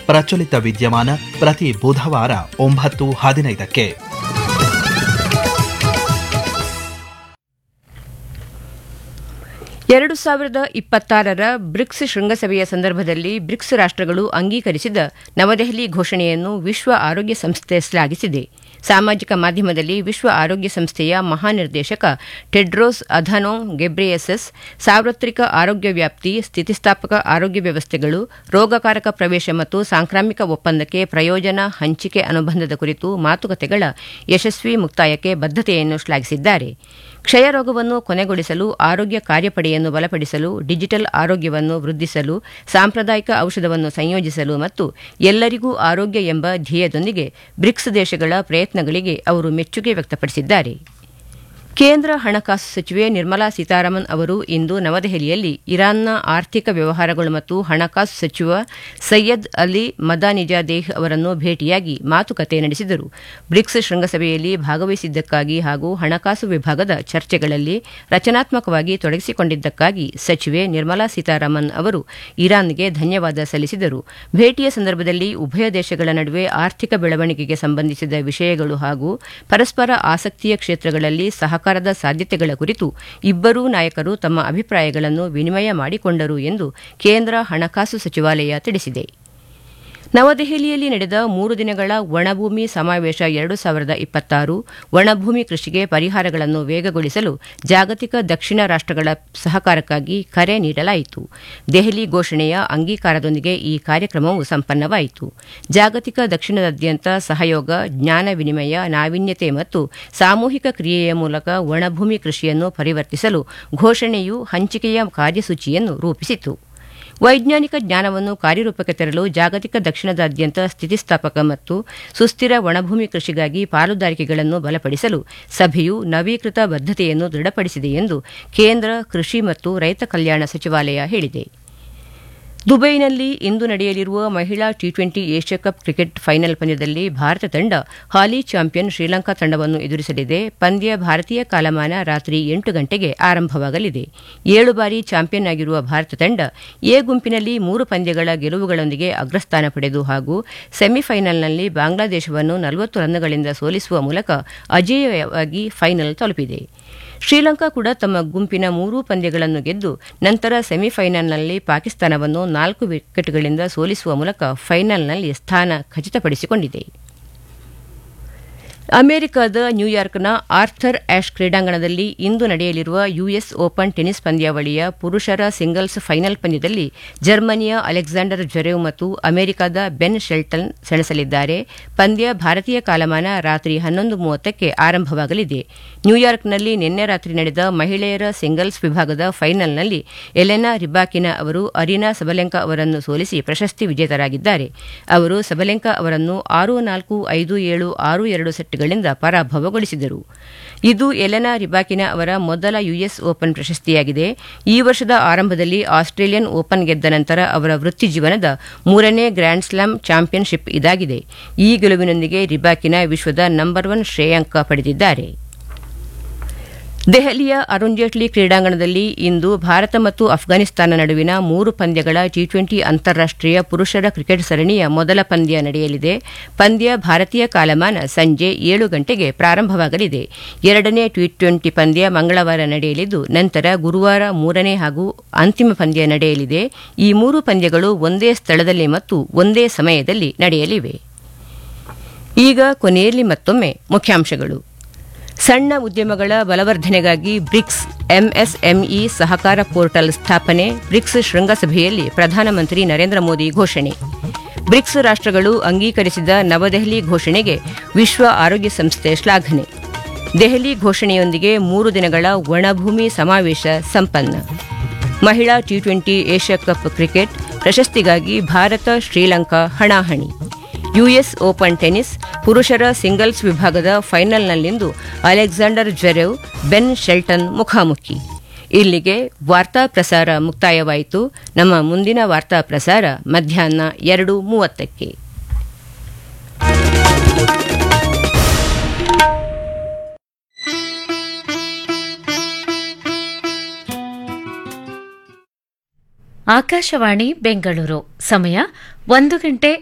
ಪ್ರಚಲಿತ ವಿದ್ಯಮಾನ ಪ್ರತಿ ಬುಧವಾರ ಒಂಬತ್ತು ಹದಿನೈದಕ್ಕೆ ಎರಡು ಸಾವಿರದ ಇಪ್ಪತ್ತಾರರ ಬ್ರಿಕ್ಸ್ ಶೃಂಗಸಭೆಯ ಸಂದರ್ಭದಲ್ಲಿ ಬ್ರಿಕ್ಸ್ ರಾಷ್ಟ್ರಗಳು ಅಂಗೀಕರಿಸಿದ ನವದೆಹಲಿ ಘೋಷಣೆಯನ್ನು ವಿಶ್ವ ಆರೋಗ್ಯ ಸಂಸ್ಥೆ ಶ್ಲಾಘಿಸಿದೆ ಸಾಮಾಜಿಕ ಮಾಧ್ಯಮದಲ್ಲಿ ವಿಶ್ವ ಆರೋಗ್ಯ ಸಂಸ್ಥೆಯ ಮಹಾನಿರ್ದೇಶಕ ಟೆಡ್ರೋಸ್ ಅಧನೋಮ್ ಗೆಬ್ರಿಯಸಸ್ ಸಾರ್ವತ್ರಿಕ ಆರೋಗ್ಯ ವ್ಯಾಪ್ತಿ ಸ್ಥಿತಿಸ್ಥಾಪಕ ಆರೋಗ್ಯ ವ್ಯವಸ್ಥೆಗಳು ರೋಗಕಾರಕ ಪ್ರವೇಶ ಮತ್ತು ಸಾಂಕ್ರಾಮಿಕ ಒಪ್ಪಂದಕ್ಕೆ ಪ್ರಯೋಜನ ಹಂಚಿಕೆ ಅನುಬಂಧದ ಕುರಿತು ಮಾತುಕತೆಗಳ ಯಶಸ್ವಿ ಮುಕ್ತಾಯಕ್ಕೆ ಬದ್ಧತೆಯನ್ನು ಶ್ಲಾಘಿಸಿದ್ದಾರೆ ಕ್ಷಯರೋಗವನ್ನು ಕೊನೆಗೊಳಿಸಲು ಆರೋಗ್ಯ ಕಾರ್ಯಪಡೆಯನ್ನು ಬಲಪಡಿಸಲು ಡಿಜಿಟಲ್ ಆರೋಗ್ಯವನ್ನು ವೃದ್ಧಿಸಲು ಸಾಂಪ್ರದಾಯಿಕ ಔಷಧವನ್ನು ಸಂಯೋಜಿಸಲು ಮತ್ತು ಎಲ್ಲರಿಗೂ ಆರೋಗ್ಯ ಎಂಬ ಧ್ಯೇಯದೊಂದಿಗೆ ಬ್ರಿಕ್ಸ್ ದೇಶಗಳ ಪ್ರಯತ್ನಗಳಿಗೆ ಅವರು ಮೆಚ್ಚುಗೆ ವ್ಯಕ್ತಪಡಿಸಿದ್ದಾರೆ ಕೇಂದ್ರ ಹಣಕಾಸು ಸಚಿವೆ ನಿರ್ಮಲಾ ಸೀತಾರಾಮನ್ ಅವರು ಇಂದು ನವದೆಹಲಿಯಲ್ಲಿ ಇರಾನ್ನ ಆರ್ಥಿಕ ವ್ಯವಹಾರಗಳು ಮತ್ತು ಹಣಕಾಸು ಸಚಿವ ಸೈಯದ್ ಅಲಿ ಮದಾನಿಜಾದೇಹ್ ಅವರನ್ನು ಭೇಟಿಯಾಗಿ ಮಾತುಕತೆ ನಡೆಸಿದರು ಬ್ರಿಕ್ಸ್ ಶೃಂಗಸಭೆಯಲ್ಲಿ ಭಾಗವಹಿಸಿದ್ದಕ್ಕಾಗಿ ಹಾಗೂ ಹಣಕಾಸು ವಿಭಾಗದ ಚರ್ಚೆಗಳಲ್ಲಿ ರಚನಾತ್ಮಕವಾಗಿ ತೊಡಗಿಸಿಕೊಂಡಿದ್ದಕ್ಕಾಗಿ ಸಚಿವೆ ನಿರ್ಮಲಾ ಸೀತಾರಾಮನ್ ಅವರು ಇರಾನ್ಗೆ ಧನ್ಯವಾದ ಸಲ್ಲಿಸಿದರು ಭೇಟಿಯ ಸಂದರ್ಭದಲ್ಲಿ ಉಭಯ ದೇಶಗಳ ನಡುವೆ ಆರ್ಥಿಕ ಬೆಳವಣಿಗೆಗೆ ಸಂಬಂಧಿಸಿದ ವಿಷಯಗಳು ಹಾಗೂ ಪರಸ್ಪರ ಆಸಕ್ತಿಯ ಕ್ಷೇತ್ರಗಳಲ್ಲಿ ಸಹಕಾರದ ಸಾಧ್ಯತೆಗಳ ಕುರಿತು ಇಬ್ಬರೂ ನಾಯಕರು ತಮ್ಮ ಅಭಿಪ್ರಾಯಗಳನ್ನು ವಿನಿಮಯ ಮಾಡಿಕೊಂಡರು ಎಂದು ಕೇಂದ್ರ ಹಣಕಾಸು ಸಚಿವಾಲಯ ತಿಳಿಸಿದೆ ನವದೆಹಲಿಯಲ್ಲಿ ನಡೆದ ಮೂರು ದಿನಗಳ ಒಣಭೂಮಿ ಸಮಾವೇಶ ಎರಡು ಸಾವಿರದ ಇಪ್ಪತ್ತಾರು ಒಣಭೂಮಿ ಕೃಷಿಗೆ ಪರಿಹಾರಗಳನ್ನು ವೇಗಗೊಳಿಸಲು ಜಾಗತಿಕ ದಕ್ಷಿಣ ರಾಷ್ಟ್ರಗಳ ಸಹಕಾರಕ್ಕಾಗಿ ಕರೆ ನೀಡಲಾಯಿತು ದೆಹಲಿ ಘೋಷಣೆಯ ಅಂಗೀಕಾರದೊಂದಿಗೆ ಈ ಕಾರ್ಯಕ್ರಮವು ಸಂಪನ್ನವಾಯಿತು ಜಾಗತಿಕ ದಕ್ಷಿಣದಾದ್ಯಂತ ಸಹಯೋಗ ಜ್ಞಾನ ವಿನಿಮಯ ನಾವೀನ್ಯತೆ ಮತ್ತು ಸಾಮೂಹಿಕ ಕ್ರಿಯೆಯ ಮೂಲಕ ಒಣಭೂಮಿ ಕೃಷಿಯನ್ನು ಪರಿವರ್ತಿಸಲು ಘೋಷಣೆಯು ಹಂಚಿಕೆಯ ಕಾರ್ಯಸೂಚಿಯನ್ನು ರೂಪಿಸಿತು ವೈಜ್ಞಾನಿಕ ಜ್ಞಾನವನ್ನು ಕಾರ್ಯರೂಪಕ್ಕೆ ತರಲು ಜಾಗತಿಕ ದಕ್ಷಿಣದಾದ್ಯಂತ ಸ್ಥಿತಿಸ್ಥಾಪಕ ಮತ್ತು ಸುಸ್ಥಿರ ಒಣಭೂಮಿ ಕೃಷಿಗಾಗಿ ಪಾಲುದಾರಿಕೆಗಳನ್ನು ಬಲಪಡಿಸಲು ಸಭೆಯು ನವೀಕೃತ ಬದ್ಧತೆಯನ್ನು ದೃಢಪಡಿಸಿದೆ ಎಂದು ಕೇಂದ್ರ ಕೃಷಿ ಮತ್ತು ರೈತ ಕಲ್ಯಾಣ ಸಚಿವಾಲಯ ಹೇಳಿದೆ ದುಬೈನಲ್ಲಿ ಇಂದು ನಡೆಯಲಿರುವ ಮಹಿಳಾ T twenty Asia cup cricket final ಪಂದ್ಯದಲ್ಲಿ ಭಾರತ ತಂಡ ಹಾಲಿ ಚಾಂಪಿಯನ್ ಶ್ರೀಲಂಕಾ ತಂಡವನ್ನು ಎದುರಿಸಲಿದೆ ಪಂದ್ಯ ಭಾರತೀಯ ಕಾಲಮಾನ ರಾತ್ರಿ ಎಂಟು ಗಂಟೆಗೆ ಆರಂಭವಾಗಲಿದೆ ಏಳು ಬಾರಿ ಚಾಂಪಿಯನ್ ಆಗಿರುವ ಭಾರತ ತಂಡ ಎ ಗುಂಪಿನಲ್ಲಿ ಮೂರು ಪಂದ್ಯಗಳ ಗೆಲುವುಗಳೊಂದಿಗೆ ಅಗ್ರಸ್ಥಾನ ಪಡೆದು ಹಾಗೂ ಸೆಮಿಫೈನಲ್ನಲ್ಲಿ ಬಾಂಗ್ಲಾದೇಶವನ್ನು ನಲವತ್ತು ರನ್ಗಳಿಂದ ಸೋಲಿಸುವ ಮೂಲಕ ಅಜೇಯವಾಗಿ ಫೈನಲ್ ತಲುಪಿದೆ ಶ್ರೀಲಂಕಾ ಕೂಡ ತಮ್ಮ ಗುಂಪಿನ ಮೂರೂ ಪಂದ್ಯಗಳನ್ನು ಗೆದ್ದು ನಂತರ ಸೆಮಿಫೈನಲ್ನಲ್ಲಿ ಪಾಕಿಸ್ತಾನವನ್ನು ನಾಲ್ಕು ವಿಕೆಟ್ಗಳಿಂದ ಸೋಲಿಸುವ ಮೂಲಕ ಫೈನಲ್ನಲ್ಲಿ ಸ್ಥಾನ ಖಚಿತಪಡಿಸಿಕೊಂಡಿದೆ ಅಮೆರಿಕದ ನ್ಯೂಯಾರ್ಕ್ನ ಆರ್ಥರ್ ಆಶ್ ಕ್ರೀಡಾಂಗಣದಲ್ಲಿ ಇಂದು ನಡೆಯಲಿರುವ ಯುಎಸ್ ಓಪನ್ ಟೆನಿಸ್ ಪಂದ್ಯಾವಳಿಯ ಪುರುಷರ ಸಿಂಗಲ್ಸ್ ಫೈನಲ್ ಪಂದ್ಯದಲ್ಲಿ ಜರ್ಮನಿಯ ಅಲೆಕ್ಸಾಂಡರ್ ಜೊರೆವ್ ಮತ್ತು ಅಮೆರಿಕದ ಬೆನ್ ಶೆಲ್ಟನ್ ಸೆಣಸಲಿದ್ದಾರೆ ಪಂದ್ಯ ಭಾರತೀಯ ಕಾಲಮಾನ ರಾತ್ರಿ ಹನ್ನೊಂದು ಮೂವತ್ತಕ್ಕೆ ಆರಂಭವಾಗಲಿದೆ ನ್ಯೂಯಾರ್ಕ್ನಲ್ಲಿ ನಿನ್ನೆ ರಾತ್ರಿ ನಡೆದ ಮಹಿಳೆಯರ ಸಿಂಗಲ್ಸ್ ವಿಭಾಗದ ಫೈನಲ್ನಲ್ಲಿ ಎಲೆನಾ ರಿಬಾಕಿನ ಅವರು ಅರಿನಾ ಸಬಲೆಂಕಾ ಅವರನ್ನು ಸೋಲಿಸಿ ಪ್ರಶಸ್ತಿ ವಿಜೇತರಾಗಿದ್ದಾರೆ ಅವರು ಸಬಲೆಂಕಾ ಅವರನ್ನು ಆರು ನಾಲ್ಕು ಐದು ಏಳು ಆರು ಎರಡು ಸೆಟ್ ಗಳಿಂದ ಪರಾಭವಗೊಳಿಸಿದರು ಇದು ಎಲೆನಾ ರಿಬಾಕಿನ ಅವರ ಮೊದಲ ಯುಎಸ್ ಓಪನ್ ಪ್ರಶಸ್ತಿಯಾಗಿದೆ ಈ ವರ್ಷದ ಆರಂಭದಲ್ಲಿ ಆಸ್ಟ್ರೇಲಿಯನ್ ಓಪನ್ ಗೆದ್ದ ನಂತರ ಅವರ ವೃತ್ತಿ ಜೀವನದ ಮೂರನೇ ಗ್ರ್ಯಾಂಡ್ ಸ್ಲಾಮ್ ಚಾಂಪಿಯನ್ಶಿಪ್ ಇದಾಗಿದೆ ಈ ಗೆಲುವಿನೊಂದಿಗೆ ರಿಬಾಕಿನ ವಿಶ್ವದ ನಂಬರ್ ಒನ್ ಶ್ರೇಯಾಂಕ ಪಡೆದಿದ್ದಾರೆ ದೆಹಲಿಯ ಅರುಣ್ ಜೇಟ್ಲಿ ಕ್ರೀಡಾಂಗಣದಲ್ಲಿ ಇಂದು ಭಾರತ ಮತ್ತು ಅಫ್ಘಾನಿಸ್ತಾನ ನಡುವಿನ ಮೂರು ಪಂದ್ಯಗಳ ಟಿ ಟ್ವೆಂಟಿ ಅಂತಾರಾಷ್ಟೀಯ ಪುರುಷರ ಕ್ರಿಕೆಟ್ ಸರಣಿಯ ಮೊದಲ ಪಂದ್ಯ ನಡೆಯಲಿದೆ ಪಂದ್ಯ ಭಾರತೀಯ ಕಾಲಮಾನ ಸಂಜೆ ಏಳು ಗಂಟೆಗೆ ಪ್ರಾರಂಭವಾಗಲಿದೆ ಎರಡನೇ ಟಿ ಟ್ವೆಂಟಿ ಪಂದ್ಯ ಮಂಗಳವಾರ ನಡೆಯಲಿದ್ದು ನಂತರ ಗುರುವಾರ ಮೂರನೇ ಹಾಗೂ ಅಂತಿಮ ಪಂದ್ಯ ನಡೆಯಲಿದೆ ಈ ಮೂರು ಪಂದ್ಯಗಳು ಒಂದೇ ಸ್ಥಳದಲ್ಲಿ ಮತ್ತು ಒಂದೇ ಸಮಯದಲ್ಲಿ ನಡೆಯಲಿವೆ ಈಗ ಕೊನೆಯಲ್ಲಿ ಮತ್ತೊಮ್ಮೆ ಮುಖ್ಯಾಂಶಗಳು ಸಣ್ಣ ಉದ್ಯಮಗಳ ಬಲವರ್ಧನೆಗಾಗಿ ಬ್ರಿಕ್ಸ್ ಎಂಎಸ್ಎಂಇ ಸಹಕಾರ ಪೋರ್ಟಲ್ ಸ್ಥಾಪನೆ ಬ್ರಿಕ್ಸ್ ಶೃಂಗಸಭೆಯಲ್ಲಿ ಪ್ರಧಾನಮಂತ್ರಿ ನರೇಂದ್ರ ಮೋದಿ ಘೋಷಣೆ ಬ್ರಿಕ್ಸ್ ರಾಷ್ಟ್ರಗಳು ಅಂಗೀಕರಿಸಿದ ನವದೆಹಲಿ ಘೋಷಣೆಗೆ ವಿಶ್ವ ಆರೋಗ್ಯ ಸಂಸ್ಥೆ ಶ್ಲಾಘನೆ ದೆಹಲಿ ಘೋಷಣೆಯೊಂದಿಗೆ ಮೂರು ದಿನಗಳ ಒಣಭೂಮಿ ಸಮಾವೇಶ ಸಂಪನ್ನ ಮಹಿಳಾ T twenty Asia cup cricket ಪ್ರಶಸ್ತಿಗಾಗಿ ಭಾರತ ಶ್ರೀಲಂಕಾ ಹಣಾಹಣಿ ಯುಎಸ್ ಓಪನ್ ಟೆನಿಸ್ ಪುರುಷರ ಸಿಂಗಲ್ಸ್ ವಿಭಾಗದ ಫೈನಲ್ನಲ್ಲಿಂದು ಅಲೆಕ್ಸಾಂಡರ್ ಜೆರೆವ್ ಬೆನ್ ಶೆಲ್ಟನ್ ಮುಖಾಮುಖಿ ಇಲ್ಲಿಗೆ ವಾರ್ತಾ ಪ್ರಸಾರ ಮುಕ್ತಾಯವಾಯಿತು ನಮ್ಮ ಮುಂದಿನ ವಾರ್ತಾ ಪ್ರಸಾರ ಮಧ್ಯಾಹ್ನ ಎರಡು ಮೂವತ್ತಕ್ಕೆ ಆಕಾಶವಾಣಿ ಬೆಂಗಳೂರು ಸಮಯ ಒಂದು ಗಂಟೆ